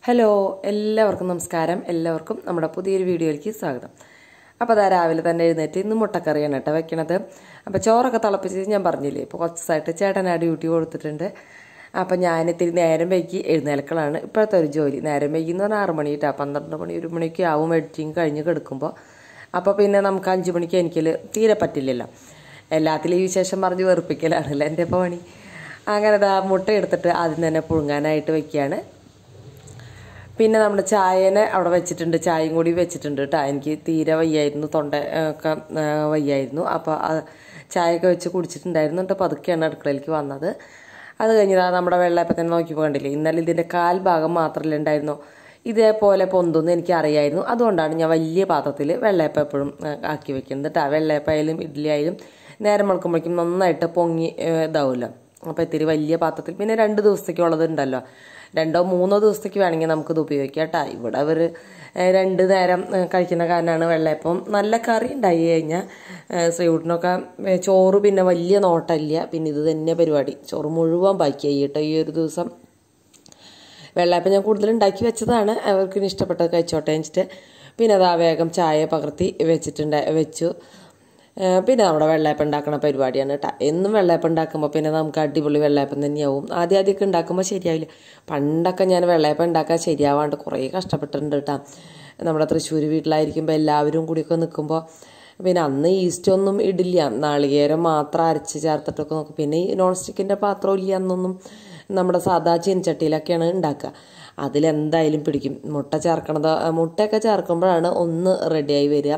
hello എല്ലാവർക്കും നമസ്കാരം എല്ലാവർക്കും നമ്മുടെ പുതിയൊരു വീഡിയോയിലേക്ക് സ്വാഗതം അപ്പോൾ അതാ രാവിലെ തന്നെ എഴുന്നേറ്റ് ഇന്ന് മുട്ടക്കറിയാണ് കേട്ടോ വെക്കണത് അപ്പോൾ ചോറൊക്കെ തിളപ്പിച്ച് ഞാൻ പറഞ്ഞില്ലേ ഇപ്പോൾ കുറച്ച് ദിവസമായിട്ട് ചേട്ടൻ ആ ഡ്യൂട്ടി കൊടുത്തിട്ടുണ്ട് അപ്പോൾ ഞാൻ ഇത്തിരി നേരം വൈകി എഴുന്നേൽക്കലാണ് ഇപ്പോഴത്തെ ഒരു ജോലി നേരം വൈകി എന്ന് പറഞ്ഞാൽ ആറ് മണി കേട്ടോ പന്ത്രണ്ട് മണി ഒരു മണിക്ക് ആവും എഡിറ്റിങ് കഴിഞ്ഞ് കിടക്കുമ്പോൾ അപ്പോൾ പിന്നെ നമുക്ക് അഞ്ച് മണിക്ക് എനിക്കൽ തീരെ പറ്റില്ലല്ലോ എല്ലാത്തിലും ഈ വിശേഷം പറഞ്ഞ് വെറുപ്പിക്കലാണല്ലോ എൻ്റെ പണി അങ്ങനെ ദാ മുട്ട എടുത്തിട്ട് ആദ്യം തന്നെ പുഴുങ്ങാനായിട്ട് വെക്കുകയാണ് പിന്നെ നമ്മുടെ ചായനെ അവിടെ വെച്ചിട്ടുണ്ട് ചായയും കൂടി വെച്ചിട്ടുണ്ട് കേട്ടോ എനിക്ക് തീരെ വയ്യായിരുന്നു തൊണ്ട ആ, ഒക്കെ ആ, വയ്യായിരുന്നു അപ്പോൾ ആ ചായയൊക്കെ വെച്ച് കുടിച്ചിട്ടുണ്ടായിരുന്നു എന്നിട്ട് പതുക്കെയാണ് അടുക്കളയിലേക്ക് വന്നത് അത് കഴിഞ്ഞതാ നമ്മുടെ വെള്ളയപ്പം തന്നെ നോക്കി പോകണ്ടില്ലേ ഇന്നലെ ഇതിൻ്റെ കാൽ ഭാഗം മാത്രമല്ലേ ഉണ്ടായിരുന്നു ഇതേപോലെ പൊന്തുന്ന് എനിക്ക് അറിയായിരുന്നു അതുകൊണ്ടാണ് ഞാൻ വലിയ പാത്രത്തിൽ വെള്ളയപ്പം എപ്പോഴും ആ, ആക്കി വെക്കുന്നത് കേട്ടോ വെള്ളയപ്പം ആയാലും ഇഡ്ഡലി ആയാലും നേരം വെളുക്കുമ്പോഴേക്കും നന്നായിട്ട് പൊങ്ങി ആ, ഇതാവുമല്ലോ അപ്പോൾ ഇത്തിരി വലിയ പാത്രത്തിൽ പിന്നെ രണ്ട് ദിവസത്തേക്കുള്ളത് ഉണ്ടല്ലോ രണ്ടോ മൂന്നോ ദിവസത്തേക്ക് വേണമെങ്കിൽ നമുക്കിത് ഉപയോഗിക്കാം കേട്ടോ ഇവിടെ അവർ രണ്ട് നേരം ഏ, കഴിക്കുന്ന കാരണമാണ് വെള്ളയപ്പം നല്ല കറി ഉണ്ടായി കഴിഞ്ഞാൽ ശ്രീകുട്ടിനൊക്കെ ഏ, ചോറ് പിന്നെ വലിയ നോട്ടമില്ല പിന്നെ ഇത് തന്നെ പരിപാടി ചോറ് മുഴുവൻ ബാക്കിയായി കേട്ടോ ഈ ഒരു ദിവസം വെള്ളയപ്പം ഞാൻ കൂടുതൽ ഉണ്ടാക്കി വെച്ചതാണ് അവർക്ക് ഇനി ഇഷ്ടപ്പെട്ടത് കഴിച്ചോട്ടെ വെച്ചിട്ട് പിന്നെ അതാ വേഗം ചായ പകർത്തി വെച്ചിട്ടുണ്ട് വെച്ചു ഏ, പിന്നെ നമ്മുടെ വെള്ളയപ്പം ഉണ്ടാക്കണ പരിപാടിയാണ് കേട്ടോ എന്നും വെള്ളയപ്പം ഉണ്ടാക്കുമ്പോൾ പിന്നെ നമുക്ക് അടിപൊളി വെള്ളയപ്പം തന്നെയാവും ആദ്യം ആദ്യമൊക്കെ ഉണ്ടാക്കുമ്പോൾ ശരിയാവില്ല പണ്ടൊക്കെ ഞാൻ വെള്ളയപ്പം ഉണ്ടാക്കാൻ ശരിയാവാണ്ട് കുറേ കഷ്ടപ്പെട്ടിട്ടുണ്ട് കേട്ടോ നമ്മുടെ തൃശ്ശൂർ വീട്ടിലായിരിക്കുമ്പോൾ എല്ലാവരും കൂടിയൊക്കെ നിൽക്കുമ്പോൾ പിന്നെ അന്ന് ഈസ്റ്റ് ഒന്നും ഇടില്ല നാളികേരം മാത്രം അരച്ച് ചേർത്തിട്ടൊക്കെ നോക്കും പിന്നെ ഈ നോൺ സ്റ്റിക്കിൻ്റെ പാത്രം ഇല്ല എന്നൊന്നും നമ്മുടെ സാധാ ചീനച്ചട്ടിയിലൊക്കെയാണ് ഉണ്ടാക്കുക അതിലെന്തായാലും പിടിക്കും മുട്ട ചേർക്കണത് മുട്ടയൊക്കെ ചേർക്കുമ്പോഴാണ് ഒന്ന് റെഡിയായി വരിക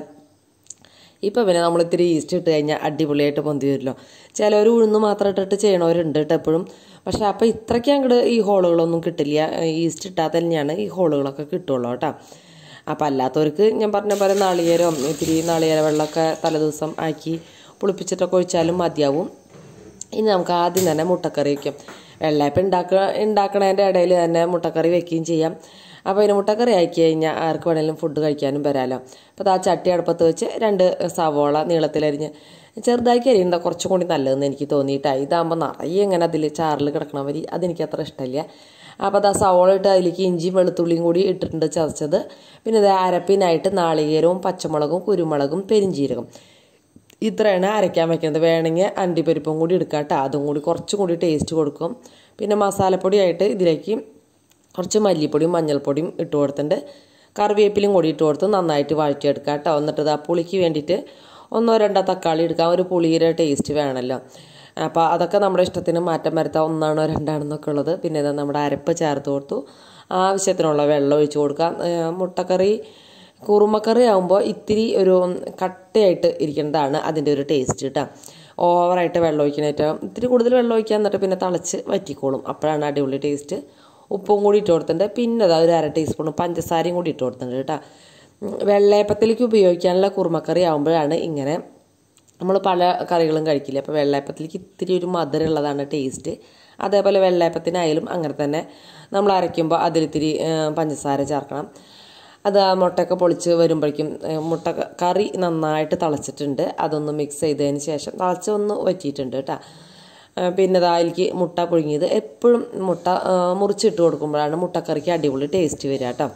ഇപ്പം പിന്നെ നമ്മൾ ഇത്തിരി ഈസ്റ്റ് ഇട്ട് കഴിഞ്ഞാൽ അടിപൊളിയായിട്ട് പൊന്തി വരുമല്ലോ ചിലവർ ഉഴുന്ന് മാത്രം ഇട്ടിട്ട് ചെയ്യണവരുണ്ട് കേട്ടോ എപ്പോഴും പക്ഷെ അപ്പം ഇത്രയ്ക്ക് അങ്ങോട്ട് ഈ ഹോളുകളൊന്നും കിട്ടില്ല ഈസ്റ്റ് ഇട്ടാൽ തന്നെയാണ് ഈ ഹോളുകളൊക്കെ കിട്ടുള്ളൂ കേട്ടോ അപ്പം അല്ലാത്തവർക്ക് ഞാൻ പറഞ്ഞ പോലെ നാളികേരം ഇത്തിരി നാളികേര വെള്ളമൊക്കെ തലേദിവസം ആക്കി പുളിപ്പിച്ചിട്ടൊക്കെ ഒഴിച്ചാലും മതിയാവും ഇനി നമുക്ക് ആദ്യം തന്നെ മുട്ടക്കറി വയ്ക്കാം വെള്ളയപ്പം ഉണ്ടാക്കുക ഉണ്ടാക്കണതിൻ്റെ ഇടയിൽ തന്നെ മുട്ടക്കറി വെക്കുകയും ചെയ്യാം അപ്പോൾ ഇതിന് മുട്ടക്കറി ആക്കി കഴിഞ്ഞാൽ ആർക്ക് വേണമെങ്കിലും ഫുഡ് കഴിക്കാനും വരാമല്ലോ അപ്പോൾ ആ ചട്ടി അടുപ്പത്ത് വെച്ച് രണ്ട് സവോള നീളത്തിലരിഞ്ഞ് ചെറുതാക്കി അരിയുന്നത് കുറച്ചും കൂടി നല്ലതെന്ന് എനിക്ക് തോന്നിയിട്ടായി ഇതാകുമ്പോൾ നിറയെ ഇങ്ങനെ അതിൽ ചാറിൽ കിടക്കണ വരി അതെനിക്ക് അത്ര ഇഷ്ടമില്ല അപ്പോൾ അത് ആ സവോള ഇട്ട് അതിലേക്ക് ഇഞ്ചിയും വെളുത്തുള്ളിയും കൂടി ഇട്ടിട്ടുണ്ട് ചതച്ചത് പിന്നെ ഇത് അരപ്പിനായിട്ട് നാളികേരവും പച്ചമുളകും കുരുമുളകും പെരിഞ്ചീരകം ഇത്രയാണ് അരയ്ക്കാൻ വെക്കുന്നത് വേണമെങ്കിൽ അണ്ടിപ്പരിപ്പും കൂടി എടുക്കാം കേട്ടോ അതും കൂടി കുറച്ചും കൂടി ടേസ്റ്റ് കൊടുക്കും പിന്നെ മസാലപ്പൊടിയായിട്ട് ഇതിലേക്ക് കുറച്ച് മല്ലിപ്പൊടിയും മഞ്ഞൾപ്പൊടിയും ഇട്ട് കൊടുത്തിട്ടുണ്ട് കറിവേപ്പിലും കൂടി ഇട്ട് കൊടുത്ത് നന്നായിട്ട് വഴറ്റിയെടുക്കാം കേട്ടോ എന്നിട്ട് ഇത് ആ പുളിക്ക് വേണ്ടിയിട്ട് ഒന്നോ രണ്ടോ തക്കാളി എടുക്കാം ഒരു പുളിയുടെ ടേസ്റ്റ് വേണമല്ലോ അപ്പോൾ അതൊക്കെ നമ്മുടെ ഇഷ്ടത്തിന് മാറ്റം വരുത്താം ഒന്നാണോ രണ്ടാണെന്നൊക്കെ ഉള്ളത് പിന്നെ ഇത് നമ്മുടെ അരപ്പ് ചേർത്ത് കൊടുത്തു ആവശ്യത്തിനുള്ള വെള്ളം ഒഴിച്ച് കൊടുക്കാം ഏഹ് മുട്ടക്കറി കുറുമക്കറി ആകുമ്പോൾ ഇത്തിരി ഒരു കട്ടയായിട്ട് ഇരിക്കേണ്ടതാണ് അതിൻ്റെ ഒരു ടേസ്റ്റ് കേട്ടോ ഓവറായിട്ട് വെള്ളം ഒഴിക്കണേറ്റവും ഇത്തിരി കൂടുതൽ വെള്ളം ഒഴിക്കാൻ എന്നിട്ട് പിന്നെ തിളച്ച് വറ്റിക്കോളും അപ്പോഴാണ് അടിപൊളി ടേസ്റ്റ് ഉപ്പും കൂടി ഇട്ട് കൊടുത്തിട്ടുണ്ട് പിന്നെ അതാ ഒരു അര ടീസ്പൂൺ പഞ്ചസാരയും കൂടി ഇട്ട് കൊടുത്തിട്ടുണ്ട് കേട്ടോ ഉം, വെള്ളയപ്പത്തിലേക്ക് ഉപയോഗിക്കാനുള്ള കുറുമക്കറി ആകുമ്പോഴാണ് ഇങ്ങനെ നമ്മൾ പല കറികളും കഴിക്കില്ല അപ്പോൾ വെള്ളയപ്പത്തിലേക്ക് ഇത്തിരി ഒരു മധുരമുള്ളതാണ് ടേസ്റ്റ് അതേപോലെ വെള്ളയപ്പത്തിനായാലും അങ്ങനെ തന്നെ നമ്മൾ അരയ്ക്കുമ്പോൾ അതിലിത്തിരി ഏ, പഞ്ചസാര ചേർക്കണം അത് ആ മുട്ടയൊക്കെ പൊളിച്ച് വരുമ്പോഴേക്കും ഏ, മുട്ട ക- കറി നന്നായിട്ട് തിളച്ചിട്ടുണ്ട് അതൊന്ന് മിക്സ് ചെയ്തതിന് ശേഷം തിളച്ചൊന്ന് വറ്റിയിട്ടുണ്ട് കേട്ടോ ആ, പിന്നെ ദാ അതിലേക്ക് മുട്ട പുഴുങ്ങിയത് എപ്പോഴും മുട്ട ആ, മുറിച്ചിട്ട് കൊടുക്കുമ്പോഴാണ് മുട്ടക്കറിക്ക് അടിപൊളി ടേസ്റ്റ് വരിക കേട്ടോ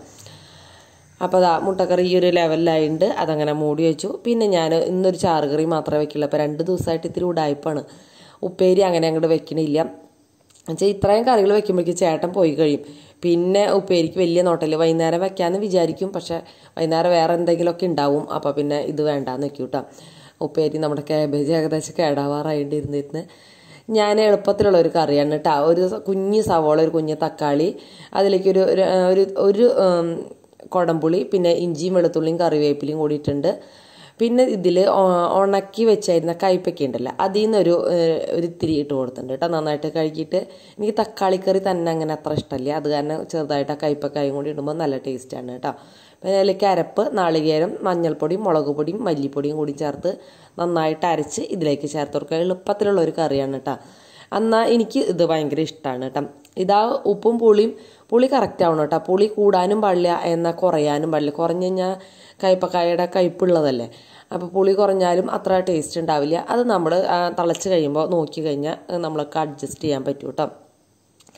അപ്പോൾ അതാ മുട്ടക്കറി ഈ ഒരു ലെവലിലായിട്ടുണ്ട് അതങ്ങനെ മൂടി വെച്ചു പിന്നെ ഞാൻ ഇന്നൊരു ചാറുകറി മാത്രമേ വെക്കുള്ളൂ അപ്പോൾ രണ്ട് ദിവസമായിട്ട് ഇത്തിരി ഉടായ്പാണ് ഉപ്പേരി അങ്ങനെ അങ്ങോട്ട് വെക്കണില്ല എന്നുവെച്ചാൽ ഇത്രയും കറികൾ വെക്കുമ്പോഴേക്കും ചേട്ടൻ പോയി കഴിയും പിന്നെ ഉപ്പേരിക്ക് വലിയ നോട്ടല് വൈകുന്നേരം വെക്കാമെന്ന് വിചാരിക്കും പക്ഷേ വൈകുന്നേരം വേറെ എന്തെങ്കിലുമൊക്കെ ഉണ്ടാവും അപ്പോൾ പിന്നെ ഇത് വേണ്ടാന്ന് വെക്കും കേട്ടോ ഉപ്പേരി നമ്മുടെ കാബേജ് ഏകദേശം കേടാവാറായിട്ടിരുന്നിരുന്ന് ഞാൻ എളുപ്പത്തിലുള്ള ഒരു കറിയാണ് കേട്ടോ ഒരു കുഞ്ഞ് സവോള ഒരു കുഞ്ഞ് തക്കാളി അതിലേക്ക് ഒരു ഒരു ഒരു ഒരു ഉം, കുടംപുളി പിന്നെ ഇഞ്ചിയും വെളുത്തുള്ളിയും കറിവേപ്പിലയും കൂടിയിട്ടുണ്ട് പിന്നെ ഇതിൽ ഉണക്കി വെച്ചായിരുന്ന കയ്പയ്ക്ക ഉണ്ടല്ലോ അതിൽ നിന്നൊരു ഏഹ്, ഒരു ഇത്തിരി ഇട്ട് കൊടുത്തിട്ടുണ്ട് കേട്ടോ നന്നായിട്ട് കഴുകിയിട്ട് എനിക്ക് തക്കാളിക്കറി തന്നെ അങ്ങനെ അത്ര ഇഷ്ടമല്ല അത് കാരണം ചെറുതായിട്ട് ആ കയ്പക്കായും കൂടി ഇടുമ്പോൾ നല്ല ടേസ്റ്റാണ് കേട്ടോ പിന്നെ അതിലേക്ക് അരപ്പ് നാളികേരം മഞ്ഞൾപ്പൊടിയും മുളക് പൊടിയും മല്ലിപ്പൊടിയും കൂടി ചേർത്ത് നന്നായിട്ട് അരച്ച് ഇതിലേക്ക് ചേർത്ത് കൊടുക്കുക എളുപ്പത്തിലുള്ള ഒരു കറിയാണ് കേട്ടോ എന്നാൽ എനിക്ക് ഇത് ഭയങ്കര ഇഷ്ടമാണ് കേട്ടോ ഇതാ ഉപ്പും പുളിയും പുളി കറക്റ്റ് ആവണം കേട്ടോ പുളി കൂടാനും പാടില്ല എന്നാൽ കുറയാനും പാടില്ല കുറഞ്ഞു കഴിഞ്ഞാൽ കയ്പക്കായയുടെ കയ്പുള്ളതല്ലേ അപ്പോൾ പുളി കുറഞ്ഞാലും അത്ര ടേസ്റ്റ് ഉണ്ടാവില്ല അത് നമ്മൾ തിളച്ച് കഴിയുമ്പോൾ നോക്കി കഴിഞ്ഞാൽ നമ്മൾക്ക് അഡ്ജസ്റ്റ് ചെയ്യാൻ പറ്റും കേട്ടോ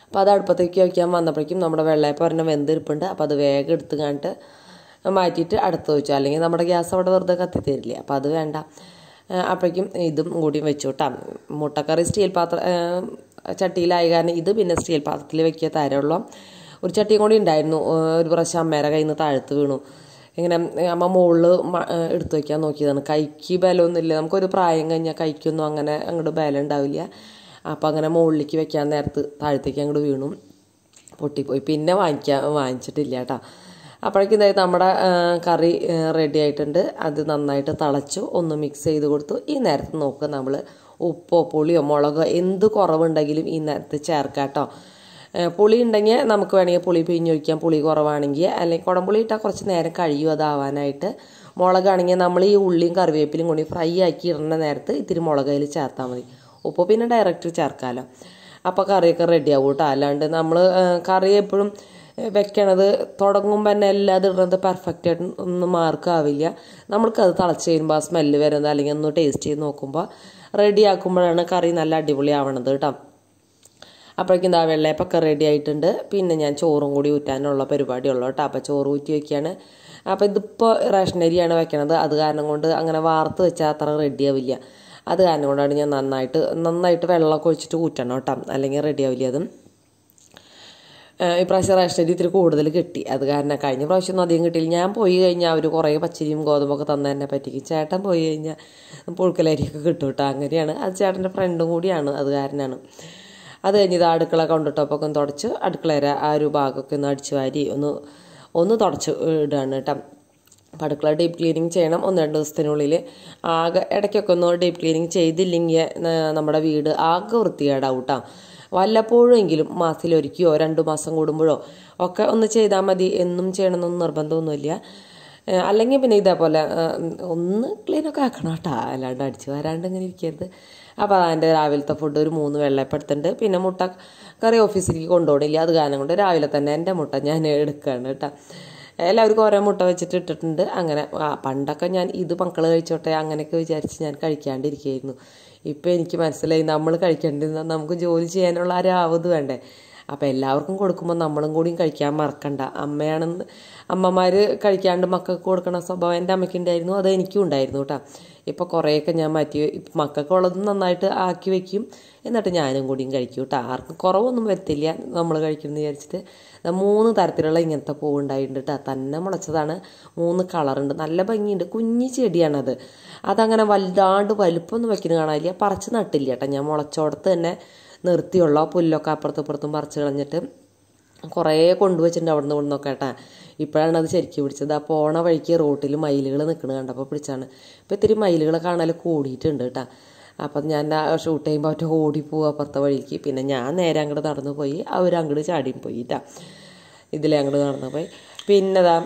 അപ്പോൾ അത് അടുപ്പത്തേക്ക് വയ്ക്കാൻ വന്നപ്പോഴേക്കും നമ്മുടെ വെള്ളയപ്പം ഒരെണ്ണം വെന്തിരിപ്പുണ്ട് അപ്പോൾ അത് വേഗം എടുത്ത് കണ്ടിട്ട് മാറ്റിയിട്ട് അടുത്ത് വെച്ചു അല്ലെങ്കിൽ നമ്മുടെ ഗ്യാസ് അവിടെ വെറുതെ കത്തി തരില്ലേ അപ്പോൾ അത് വേണ്ട ആ, അപ്പോഴേക്കും ഇതും കൂടി വെച്ചു കേട്ടോ മുട്ടക്കറി സ്റ്റീൽ പാത്രം ആ, ചട്ടിയിലായ കാരണം ഇത് പിന്നെ സ്റ്റീൽ പാത്രത്തിൽ വെക്കുക തരമുള്ളൂ ഒരു ചട്ടിയും കൂടി ഉണ്ടായിരുന്നു ആ, ഒരു പ്രാവശ്യം അമ്മേരെ കയ്യിൽ നിന്ന് താഴ്ത്ത് വീണു ഇങ്ങനെ അമ്മ മുകളിൽ എടുത്തു വെക്കാൻ നോക്കിയതാണ് കൈക്ക് ബലമൊന്നുമില്ല നമുക്കൊരു പ്രായം കഴിഞ്ഞാൽ കൈക്കൊന്നും അങ്ങനെ അങ്ങോട്ട് ബലം ഉണ്ടാവില്ല അപ്പം അങ്ങനെ മുകളിലേക്ക് വെക്കാൻ നേരത്ത് താഴത്തേക്ക് അങ്ങോട്ട് വീണു പൊട്ടിപ്പോയി പിന്നെ വാങ്ങിക്കാൻ വാങ്ങിച്ചിട്ടില്ല കേട്ടോ അപ്പോഴേക്കും ഇതായി നമ്മുടെ ആ, കറി റെഡി ആയിട്ടുണ്ട് അത് നന്നായിട്ട് തിളച്ചു ഒന്ന് മിക്സ് ചെയ്ത് കൊടുത്തു ഈ നേരത്ത് നോക്കുക നമ്മൾ ഉപ്പോ പുളിയോ മുളകോ എന്ത് കുറവുണ്ടെങ്കിലും ഈ നേരത്ത് ചേർക്കാം കേട്ടോ ഏ, പുളി ഉണ്ടെങ്കിൽ നമുക്ക് വേണമെങ്കിൽ പുളി പിഴിഞ്ഞൊഴിക്കാം പുളി കുറവാണെങ്കിൽ അല്ലെങ്കിൽ കുടംപുളി ഇട്ടാൽ കുറച്ച് നേരം കഴിയും അതാവാനായിട്ട് മുളകാണെങ്കിൽ നമ്മൾ ഈ ഉള്ളിയും കറിവേപ്പിലും കൂടി ഫ്രൈ ആക്കി ഇടുന്ന നേരത്ത് ഇത്തിരി മുളക് അതിൽ ചേർത്താൽ മതി ഉപ്പ് പിന്നെ ഡയറക്റ്റ് ചേർക്കാമല്ലോ അപ്പോൾ കറിയൊക്കെ റെഡി ആവും കേട്ടോ അല്ലാണ്ട് നമ്മൾ കറി എപ്പോഴും വെക്കണത് തുടങ്ങുമ്പോൾ തന്നെ എല്ലാം അത് ഇടുന്നത് പെർഫെക്റ്റ് ആയിട്ട് ഒന്നും മാർക്കാവില്ല നമ്മൾക്കത് തിളച്ച് കഴിയുമ്പോൾ ആ സ്മെല്ല് വരുന്നത് അല്ലെങ്കിൽ ഒന്ന് ടേസ്റ്റ് ചെയ്ത് നോക്കുമ്പോൾ റെഡി ആക്കുമ്പോഴാണ് കറി നല്ല അടിപൊളി ആവണത് കേട്ടോ അപ്പോഴേക്കും എന്താ വെള്ളയപ്പൊക്കെ റെഡി ആയിട്ടുണ്ട് പിന്നെ ഞാൻ ചോറും കൂടി ഊറ്റാനുള്ള പരിപാടിയുള്ളൂ കേട്ടോ അപ്പോൾ ചോറ് ഊറ്റി വയ്ക്കുകയാണ് അപ്പോൾ ഇതിപ്പോൾ റേഷൻ അരിയാണ് വെക്കണത് അത് കാരണം കൊണ്ട് അങ്ങനെ വാർത്ത് വെച്ചാൽ അത്ര റെഡി ആവില്ല അത് കാരണം കൊണ്ടാണ് ഞാൻ നന്നായിട്ട് നന്നായിട്ട് വെള്ളമൊക്കെ ഒഴിച്ചിട്ട് ഊറ്റണം കേട്ടോ അല്ലെങ്കിൽ റെഡി ആവില്ല അതും ഏഹ് ഇപ്രാവശ്യം റേഷൻ അരി ഇത്തിരി കൂടുതൽ കിട്ടി അത് കാരണം കഴിഞ്ഞ പ്രാവശ്യം ഒന്നും അധികം കിട്ടിയില്ല ഞാൻ പോയി കഴിഞ്ഞാൽ അവർ കുറേ പച്ചരിയും ഗോതമ്പൊക്കെ തന്നെ എന്നെ പറ്റിക്കും ചേട്ടൻ പോയി കഴിഞ്ഞാൽ പുഴുക്കലരിയൊക്കെ കിട്ടും കേട്ടോ അങ്ങനെയാണ് അത് ചേട്ടൻ്റെ ഫ്രണ്ടും കൂടിയാണ് അത് കാരണമാണ് അത് കഴിഞ്ഞ് ഇത് അടുക്കള കൗണ്ടർ ഒന്ന് തുടച്ച് അടുക്കളേര ആ ഒരു ഭാഗമൊക്കെ ഒന്ന് അടിച്ചു വാരി ഒന്ന് ഒന്ന് തുടച്ച് ഇടുകയാണ് കേട്ടോ അപ്പം അടുക്കള ഡീപ്പ് ക്ലീനിങ് ചെയ്യണം ഒന്ന് രണ്ട് ദിവസത്തിനുള്ളിൽ ആകെ ഇടയ്ക്കൊക്കെ ഒന്ന് ഡീപ്പ് ക്ലീനിങ് ചെയ്തില്ലെങ്കിൽ ന- നമ്മുടെ വീട് ആകെ വൃത്തികേടാവും കേട്ടോ വല്ലപ്പോഴും എങ്കിലും മാസത്തിലൊരിക്കയോ രണ്ട് മാസം കൂടുമ്പോഴോ ഒക്കെ ഒന്ന് ചെയ്താൽ മതി എന്നും ചെയ്യണമെന്നൊന്നും നിർബന്ധമൊന്നുമില്ല ഏഹ് അല്ലെങ്കിൽ പിന്നെ ഇതേപോലെ ഏഹ് ഒന്ന് ക്ലീനൊക്കെ ആക്കണം കേട്ടോ അല്ലാണ്ട് അടിച്ചു വരാണ്ട് ഇങ്ങനെ ഇരിക്കരുത് അപ്പോൾ അതിൻ്റെ രാവിലത്തെ ഫുഡ് ഒരു മൂന്ന് വെള്ളയപ്പെടുത്തുണ്ട് പിന്നെ മുട്ട കറി ഓഫീസിലേക്ക് കൊണ്ടുപോകണില്ല അത് കാരണം കൊണ്ട് രാവിലെ തന്നെ എൻ്റെ മുട്ട ഞാൻ എടുക്കുകയാണ് കേട്ടോ എല്ലാവർക്കും ഓരോ മുട്ട വെച്ചിട്ട് ഇട്ടിട്ടുണ്ട് അങ്ങനെ ആ, പണ്ടൊക്കെ ഞാൻ ഇത് മക്കൾ കഴിച്ചോട്ടെ അങ്ങനെയൊക്കെ വിചാരിച്ച് ഞാൻ കഴിക്കാണ്ടിരിക്കുകയായിരുന്നു ഇപ്പം എനിക്ക് മനസ്സിലായി നമ്മൾ കഴിക്കേണ്ടിരുന്ന നമുക്ക് ജോലി ചെയ്യാനുള്ള ആ രാവത് വേണ്ടേ അപ്പം എല്ലാവർക്കും കൊടുക്കുമ്പോൾ നമ്മളും കൂടിയും കഴിക്കാൻ മറക്കണ്ട അമ്മയാണെന്ന് അമ്മമാർ കഴിക്കാണ്ട് മക്കൾക്ക് കൊടുക്കണ സ്വഭാവം എൻ്റെ അമ്മയ്ക്കുണ്ടായിരുന്നു അത് എനിക്കും ഉണ്ടായിരുന്നു കേട്ടോ ഇപ്പോൾ കുറേയൊക്കെ ഞാൻ മാറ്റി ഇപ്പം മക്കൾക്കുള്ളതും നന്നായിട്ട് ആക്കി വെക്കും എന്നിട്ട് ഞാനും കൂടിയും കഴിക്കും കേട്ടോ ആർക്കും കുറവൊന്നും വരത്തില്ല നമ്മൾ കഴിക്കുമെന്ന് വിചാരിച്ചിട്ട് ദാ മൂന്ന് തരത്തിലുള്ള ഇങ്ങനത്തെ പൂവ് ഉണ്ടായിട്ടുണ്ട് കേട്ടോ തന്നെ മുളച്ചതാണ് മൂന്ന് കളറുണ്ട് നല്ല ഭംഗിയുണ്ട് കുഞ്ഞി ചെടിയാണത് അതങ്ങനെ വലുതാണ്ട് വലുപ്പമൊന്നും വെക്കുന്ന കാണാനില്ല പറിച്ച് നട്ടില്ല കേട്ടോ ഞാൻ മുളച്ചോടത്ത് തന്നെ നിർത്തിയുള്ള പുല്ലൊക്കെ അപ്പുറത്തും ഇപ്പുറത്തും പറിച്ച് കളഞ്ഞിട്ട് കുറേ കൊണ്ടുവച്ചിട്ടുണ്ട് അവിടെ നിന്ന് ഇവിടെ നിന്നൊക്കെ കേട്ടാ ഇപ്പോഴാണ് അത് ശരിക്കും പിടിച്ചത് ആ പോണ വഴിക്ക് റോട്ടിൽ മയിലുകൾ നിൽക്കുന്നത് കണ്ടപ്പോൾ പിടിച്ചാണ് ഇപ്പം ഇത്തിരി മയിലുകൾ കാണാൻ കൂടിയിട്ടുണ്ട് കേട്ടാ അപ്പം ഞാൻ ആ ഷൂട്ട് ചെയ്യുമ്പോൾ ഒറ്റ ഓടി പോവുക അപ്പുറത്തെ വഴിക്ക് പിന്നെ ഞാൻ നേരെ അങ്ങോട്ട് നടന്നു പോയി അവർ അങ്ങോട്ട് ചാടിയും പോയി കേട്ടാ ഇതിലെ അങ്ങോട്ട് നടന്നു പോയി പിന്നെ ദാ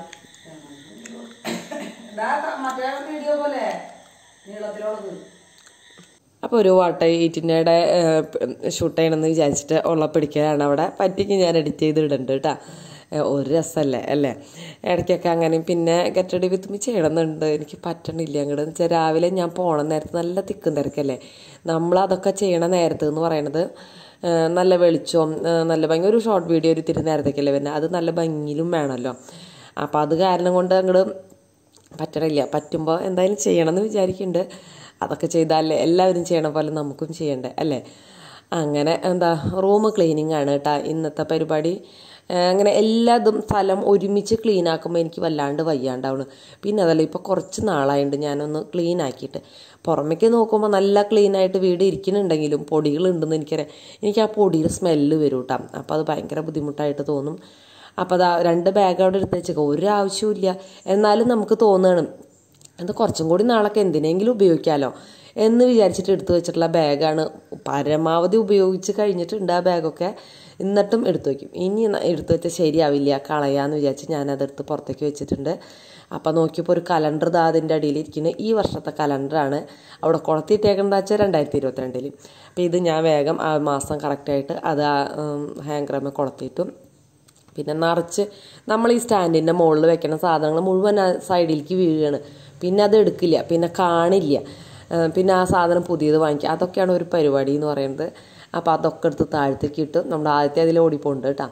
അപ്പോൾ ഒരു വാട്ട ഈറ്റിൻ്റെ ഷൂട്ട് ചെയ്യണമെന്ന് വിചാരിച്ചിട്ട് ഉള്ള പിടിക്കലാണ് അവിടെ പറ്റിക്ക് ഞാൻ എഡിറ്റ് ചെയ്ത് ഇടുന്നുണ്ട് കേട്ടോ ഏഹ് ഒരു രസമല്ലേ അല്ലേ ഇടയ്ക്കൊക്കെ അങ്ങനെ പിന്നെ ഗെറ്റടി വിത്ത് മീ ചെയ്യണമെന്നുണ്ട് എനിക്ക് പറ്റണില്ല അങ്ങോട്ട് എന്ന് വെച്ചാൽ രാവിലെ ഞാൻ പോണ നേരത്ത് നല്ല തിക്കും തിരക്കല്ലേ നമ്മൾ അതൊക്കെ ചെയ്യണ നേരത്ത് എന്ന് പറയണത് ഏഹ് നല്ല വെളിച്ചവും ഏഹ് നല്ല ഭംഗി ഒരു ഷോർട്ട് വീഡിയോ ഒരു ഇത്തിരി നേരത്തേക്കല്ലേ വരുന്നത് അത് നല്ല ഭംഗിയിലും വേണമല്ലോ അപ്പോൾ അത് കാരണം കൊണ്ട് അങ്ങോട്ട് പറ്റണില്ല പറ്റുമ്പോൾ എന്തായാലും ചെയ്യണമെന്ന് വിചാരിക്കുന്നുണ്ട് അതൊക്കെ ചെയ്താലേ എല്ലാവരും ചെയ്യണ പോലെ നമുക്കും ചെയ്യണ്ടേ അല്ലേ അങ്ങനെ എന്താ റൂം ക്ലീനിങ് ആണ് കേട്ടോ ഇന്നത്തെ പരിപാടി ഏ, അങ്ങനെ എല്ലാതും സ്ഥലം ഒരുമിച്ച് ക്ലീൻ ആക്കുമ്പോൾ എനിക്ക് വല്ലാണ്ട് വയ്യാണ്ടാവണ് പിന്നെ അതല്ല ഇപ്പോൾ കുറച്ച് നാളായിട്ടുണ്ട് ഞാനൊന്ന് ക്ലീൻ ആക്കിയിട്ട് പുറമേക്ക് നോക്കുമ്പോൾ നല്ല ക്ലീൻ ആയിട്ട് വീട് ഇരിക്കുന്നുണ്ടെങ്കിലും പൊടികളുണ്ടെന്ന് എനിക്കറിയാം എനിക്ക് ആ പൊടിയുടെ സ്മെല്ല് വരും കേട്ടോ അപ്പോൾ അത് ഭയങ്കര ബുദ്ധിമുട്ടായിട്ട് തോന്നും അപ്പോൾ അതാ രണ്ട് ബാഗ് അവിടെ എടുത്ത് വെച്ചേക്കാം ഒരു ആവശ്യമില്ല എന്നാലും നമുക്ക് തോന്നുകയാണ് അത് കുറച്ചും കൂടി നാളൊക്കെ എന്തിനെങ്കിലും ഉപയോഗിക്കാമല്ലോ എന്ന് വിചാരിച്ചിട്ട് എടുത്തു വെച്ചിട്ടുള്ള ബാഗാണ് പരമാവധി ഉപയോഗിച്ച് കഴിഞ്ഞിട്ടുണ്ട് ആ ബാഗൊക്കെ എന്നിട്ടും എടുത്തു വയ്ക്കും ഇനി ന- എടുത്തു വെച്ചാൽ ശരിയാവില്ല കളയാന്ന് വിചാരിച്ച് ഞാനതെടുത്ത് പുറത്തേക്ക് വെച്ചിട്ടുണ്ട് അപ്പം നോക്കിയപ്പോൾ ഒരു കലണ്ടർ ദാ അതിൻ്റെ അടിയിൽ ഇരിക്കുന്നത് ഈ വർഷത്തെ കലണ്ടറാണ് അവിടെ കൊളത്തിയിട്ടേക്കണ്ട വെച്ചാൽ രണ്ടായിരത്തി ഇരുപത്തിരണ്ടിൽ അപ്പോൾ ഇത് ഞാൻ വേഗം ആ മാസം കറക്റ്റായിട്ട് അത് ആ ഹാങ്കറമ്മ കൊളത്തിയിട്ടും പിന്നെ നിറച്ച് നമ്മൾ ഈ സ്റ്റാൻഡിൻ്റെ മുകളിൽ വെക്കുന്ന സാധനങ്ങൾ മുഴുവൻ ആ സൈഡിലേക്ക് വീഴുകയാണ് പിന്നെ അത് എടുക്കില്ല പിന്നെ കാണില്ല ആ, പിന്നെ ആ സാധനം പുതിയത് വാങ്ങിക്കുക അതൊക്കെയാണ് ഒരു പരിപാടി എന്ന് പറയുന്നത് അപ്പോൾ അതൊക്കെ എടുത്ത് താഴത്തേക്ക് ഇട്ട് നമ്മുടെ ആദ്യത്തെ അതിൽ ഓടിപ്പോണ്ട് കേട്ടോ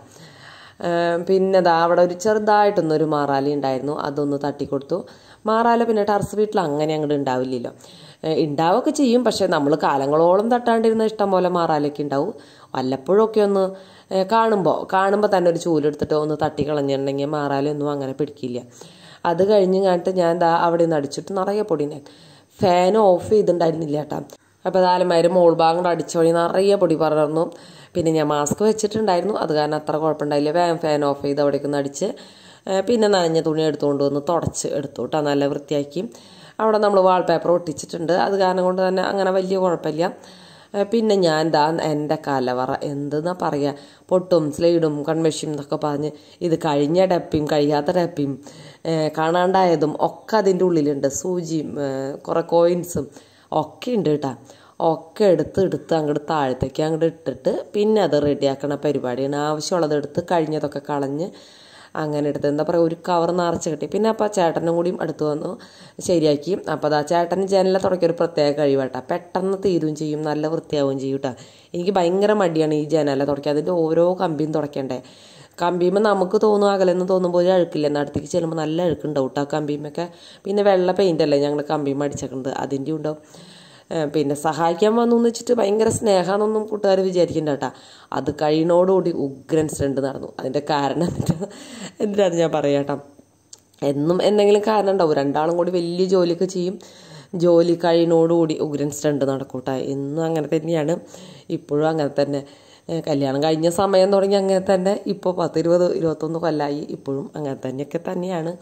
പിന്നെ ദാ അവിടെ ഒരു ചെറുതായിട്ടൊന്നൊരു മാറാലി ഉണ്ടായിരുന്നു അതൊന്ന് തട്ടിക്കൊടുത്തു മാറാല പിന്നെ ടെറസ് വീട്ടിൽ അങ്ങനെ അങ്ങോട്ട് ഉണ്ടാവില്ലല്ലോ ഉണ്ടാവുകയൊക്കെ ചെയ്യും പക്ഷേ നമ്മൾ കാലങ്ങളോളം തട്ടാണ്ടിരുന്ന ഇഷ്ടം പോലെ മാറാലൊക്കെ ഉണ്ടാവും വല്ലപ്പോഴൊക്കെ ഒന്ന് കാണുമ്പോൾ കാണുമ്പോൾ തന്നെ ഒരു ചൂലെടുത്തിട്ട് ഒന്ന് തട്ടി കളഞ്ഞിട്ടുണ്ടെങ്കിൽ മാറാലൊന്നും അങ്ങനെ പിടിക്കില്ല അത് കഴിഞ്ഞ് കണ്ടിട്ട് ഞാൻ ദാ അവിടെ നിന്ന് അടിച്ചിട്ട് നിറയെ പൊടിനെ ഫാൻ ഓഫ് ചെയ്തിട്ടുണ്ടായിരുന്നില്ല കേട്ടോ അപ്പോൾ അതാലമാര് മോൾ ഭാഗം അടിച്ച വഴി നിറയെ പൊടി പടർന്നു പിന്നെ ഞാൻ മാസ്ക് വെച്ചിട്ടുണ്ടായിരുന്നു അത് കാരണം അത്ര കുഴപ്പമുണ്ടായില്ല വേഗം ഫാൻ ഓഫ് ചെയ്ത് അവിടേക്ക് ഒന്ന് അടിച്ച് പിന്നെ നനഞ്ഞ തുണി എടുത്തുകൊണ്ട് വന്ന് തുടച്ച് എടുത്തു കേട്ടോ നല്ല വൃത്തിയാക്കി അവിടെ നമ്മൾ വാൾപേപ്പർ ഒട്ടിച്ചിട്ടുണ്ട് അത് കാരണം കൊണ്ട് തന്നെ അങ്ങനെ വലിയ കുഴപ്പമില്ല പിന്നെ ഞാൻ ദാ എൻ്റെ കലവറ എന്തെന്നാ പറയുക പൊട്ടും സ്ലൈഡും കൺവെഷയും എന്നൊക്കെ പറഞ്ഞ് ഇത് കഴിഞ്ഞ ഡപ്പിയും കഴിയാത്ത ഡപ്പിയും കാണാണ്ടായതും ഒക്കെ അതിൻ്റെ ഉള്ളിലുണ്ട് സൂചിയും കുറേ കോയിൻസും ഒക്കെ ഉണ്ട് കേട്ടോ ഒക്കെ എടുത്ത് എടുത്ത് അങ്ങോട്ട് താഴത്തേക്ക് അങ്ങോട്ട് ഇട്ടിട്ട് പിന്നെ അത് റെഡിയാക്കണ പരിപാടിയാണ് ആവശ്യമുള്ളത് എടുത്ത് കഴിഞ്ഞതൊക്കെ കളഞ്ഞ് അങ്ങനെ എടുത്ത് എന്താ പറയുക ഒരു കവർ നിറച്ച് കിട്ടി പിന്നെ അപ്പോൾ ചേട്ടനും കൂടിയും അടുത്ത് വന്നു ശരിയാക്കി അപ്പോൾ അതാ ചേട്ടന് ജനലെ തുടക്കിയ ഒരു പ്രത്യേക കഴിവാട്ടാ പെട്ടെന്ന് തീരുകയും ചെയ്യും നല്ല വൃത്തിയാവുകയും ചെയ്യും കേട്ടോ എനിക്ക് ഭയങ്കര മടിയാണ് ഈ ജനല തുടക്കുക അതിൻ്റെ ഓരോ കമ്പിയും തുടയ്ക്കണ്ടേ കമ്പിയുമ്പോൾ നമുക്ക് തോന്നും അകലെന്ന് തോന്നുമ്പോൾ ഒരു അഴുക്കില്ല എന്നാൽ അടുത്തേക്ക് ചെല്ലുമ്പോൾ നല്ല അഴുക്കുണ്ടാവും കേട്ടോ കമ്പിയുമൊക്കെ പിന്നെ വെള്ള പെയിൻ്റ് അല്ലേ ഞങ്ങൾ കമ്പിയും അടിച്ചേക്കുന്നത് അതിൻ്റെ ഉണ്ടാവും പിന്നെ സഹായിക്കാൻ വന്നു എന്ന് വെച്ചിട്ട് ഭയങ്കര സ്നേഹമാണെന്നൊന്നും കൂട്ടുകാർ വിചാരിക്കണ്ട കേട്ടാ അത് കഴിയണോടുകൂടി ഉഗ്രൻ സ്റ്റണ്ട് നടന്നു അതിൻ്റെ കാരണം എന്തിനാണ് ഞാൻ പറയാട്ടോ എന്നും എന്തെങ്കിലും കാരണം ഉണ്ടാവും രണ്ടാളും കൂടി വലിയ ജോലിയൊക്കെ ചെയ്യും ജോലി കഴിയണോടുകൂടി ഉഗ്രൻ സ്റ്റണ്ട് നടക്കൂട്ടാ എന്നും അങ്ങനെ തന്നെയാണ് ഇപ്പോഴും അങ്ങനെ തന്നെ കല്യാണം കഴിഞ്ഞ സമയം തുടങ്ങി അങ്ങനെ തന്നെ ഇപ്പോൾ പത്ത് ഇരുപത് ഇരുപത്തൊന്ന് കൊല്ലമായി ഇപ്പോഴും അങ്ങനെ തന്നെയൊക്കെ തന്നെയാണ്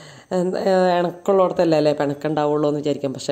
ഇണക്കുള്ളിടത്തല്ലേ അല്ലേ പിണക്കുണ്ടാവുള്ളൂ എന്ന് വിചാരിക്കാം പക്ഷെ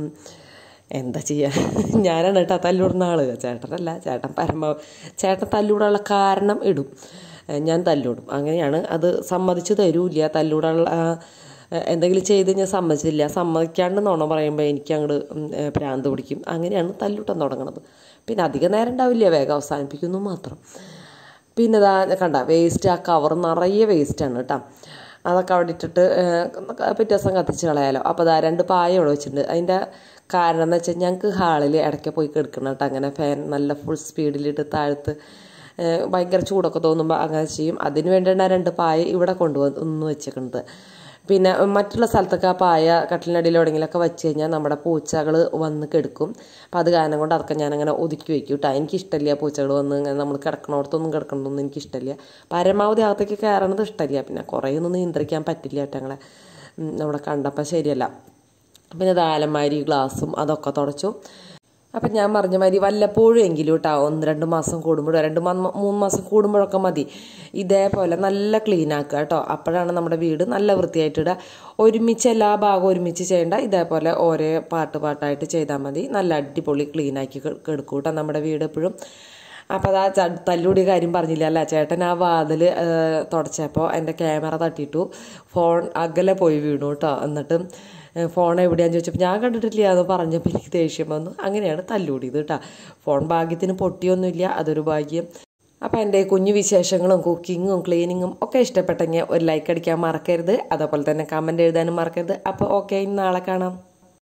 എന്താ ചെയ്യുക ഞാനാണ് കേട്ടോ തല്ലൂടുന്ന ആള് ചേട്ടനല്ല ചേട്ടൻ പരമാവധി ചേട്ടൻ തല്ലൂടാനുള്ള കാരണം ഇടും ഞാൻ തല്ലൂടും അങ്ങനെയാണ് അത് സമ്മതിച്ച് തരൂല്ല തല്ലൂടാനുള്ള എന്തെങ്കിലും ചെയ്ത് ഞാൻ സമ്മതിച്ചില്ല സമ്മതിക്കാണ്ട് നോണം പറയുമ്പോൾ എനിക്ക് അങ്ങോട്ട് ഭ്രാന്ത് പിടിക്കും അങ്ങനെയാണ് തല്ലൂട്ടം തുടങ്ങണത് പിന്നെ അധികം നേരം ഉണ്ടാവില്ല വേഗം അവസാനിപ്പിക്കുന്നു മാത്രം പിന്നെ ഇതാ കണ്ട വേസ്റ്റ് ആ കവർ നിറയെ വേസ്റ്റാണ് കേട്ടോ അതൊക്കെ അവിടെ ഇട്ടിട്ട് പിറ്റേ ദിവസം കത്തിച്ച് കളയാലോ അപ്പോൾ അതാ രണ്ട് പായ ഇവിടെ വെച്ചിട്ടുണ്ട് അതിൻ്റെ കാരണം എന്ന് വെച്ചാൽ ഞങ്ങൾക്ക് ഹാളിൽ ഇടയ്ക്ക് പോയി കിടക്കണം കേട്ടോ അങ്ങനെ ഫാൻ നല്ല ഫുൾ സ്പീഡിലിട്ട് താഴത്ത് ഭയങ്കര ചൂടൊക്കെ തോന്നുമ്പോൾ അങ്ങനെ ചെയ്യും അതിന് വേണ്ടിയാണ് രണ്ട് പായ ഇവിടെ കൊണ്ടുവന്ന് വെച്ചേക്കുന്നത് പിന്നെ മറ്റുള്ള സ്ഥലത്തൊക്കെ ആ പായ കട്ടിലിനടിയിൽ എവിടെയെങ്കിലുമൊക്കെ വെച്ച് കഴിഞ്ഞാൽ നമ്മുടെ പൂച്ചകൾ വന്ന് കിടക്കും അപ്പം അത് കാരണം കൊണ്ട് അതൊക്കെ ഞാനങ്ങനെ ഒതുക്കി വെക്കും കേട്ടോ എനിക്കിഷ്ടമില്ല പൂച്ചകൾ വന്ന് ഇങ്ങനെ നമ്മൾ കിടക്കണോടത്തൊന്നും കിടക്കണമെന്നൊന്നും എനിക്കിഷ്ടമില്ല പരമാവധി അകത്തേക്ക് കയറണത് ഇഷ്ടമില്ല പിന്നെ കുറേ ഒന്നും നിയന്ത്രിക്കാൻ പറ്റില്ല കേട്ടോ ഞങ്ങളെ നമ്മുടെ കണ്ടപ്പോൾ ശരിയല്ല പിന്നെ ദാലന്മാരി ഗ്ലാസും അതൊക്കെ തുടച്ചു അപ്പം ഞാൻ പറഞ്ഞ മാതിരി വല്ലപ്പോഴും എങ്കിലും കേട്ടോ ഒന്ന് രണ്ട് മാസം കൂടുമ്പോഴോ രണ്ട് മൂന്ന് മാസം കൂടുമ്പോഴൊക്കെ മതി ഇതേപോലെ നല്ല ക്ലീൻ ആക്കുക കേട്ടോ അപ്പോഴാണ് നമ്മുടെ വീട് നല്ല വൃത്തിയായിട്ടിടുക ഒരുമിച്ച് എല്ലാ ഭാഗവും ഒരുമിച്ച് ചെയ്യേണ്ട ഇതേപോലെ ഓരോ പാട്ട് പാട്ടായിട്ട് ചെയ്താൽ മതി നല്ല അടിപൊളി ക്ലീൻ ആക്കി കെടുക്കും കേട്ടോ നമ്മുടെ വീട് എപ്പോഴും അപ്പോൾ അതാ തല്ലുകൂടിയ കാര്യം പറഞ്ഞില്ല അല്ല ചേട്ടൻ ആ വാതിൽ തുടച്ചപ്പോൾ എൻ്റെ ക്യാമറ തട്ടിയിട്ടു ഫോൺ അകലെ പോയി വീണു കേട്ടോ എന്നിട്ട് ഫോൺ എവിടെയാന്ന് ചോദിച്ചപ്പോൾ ഞാൻ കണ്ടിട്ടില്ല എന്ന് പറഞ്ഞപ്പോൾ എനിക്ക് ദേഷ്യം വന്നു അങ്ങനെയാണ് തല്ലുകൂടിയത് കേട്ടോ ഫോൺ ഭാഗ്യത്തിന് പൊട്ടിയൊന്നുമില്ല അതൊരു ഭാഗ്യം അപ്പോൾ എൻ്റെ കുഞ്ഞു വിശേഷങ്ങളും കുക്കിങ്ങും ക്ലീനിങ്ങും ഒക്കെ ഇഷ്ടപ്പെട്ടെങ്കിൽ ഒരു ലൈക്ക് അടിക്കാൻ മറക്കരുത് അതേപോലെ തന്നെ കമൻറ്റ് എഴുതാനും മറക്കരുത് അപ്പോൾ ഓക്കെ നാളെ കാണാം